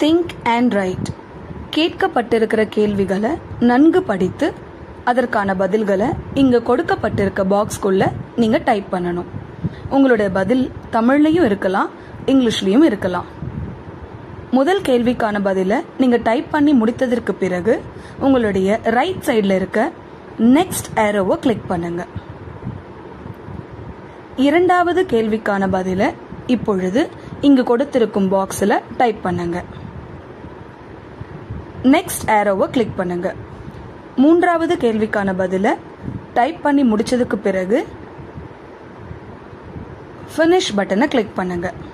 think and right கேட்கப்பட்டிருக்கிற கேள்விகளை நன்கு படித்து அதற்கான பதில்களை இங்க கொடுக்கப்பட்டிருக்க பாக்ஸ்குள்ள நீங்க டைப் பண்ணணும் உங்களுடைய பதில் தமிழ்லையும் இருக்கலாம் இங்கிலீஷ்லயும் இருக்கலாம் முதல் கேள்விக்கான பதிலை நீங்க டைப் பண்ணி முடித்ததற்கு பிறகு உங்களுடைய ரைட் சைடில் இருக்க நெக்ஸ்ட் ஏரோவை கிளிக் பண்ணுங்க இரண்டாவது கேள்விக்கான பதிலை இப்பொழுது இங்கு கொடுத்திருக்கும் பாக்ஸில் டைப் பண்ணுங்க நெக்ஸ்ட் ஏரோவை கிளிக் பண்ணுங்க மூன்றாவது கேள்விக்கான பதிலை டைப் பண்ணி முடிச்சதுக்கு பிறகு ஃபினிஷ் பட்டனை கிளிக் பண்ணுங்க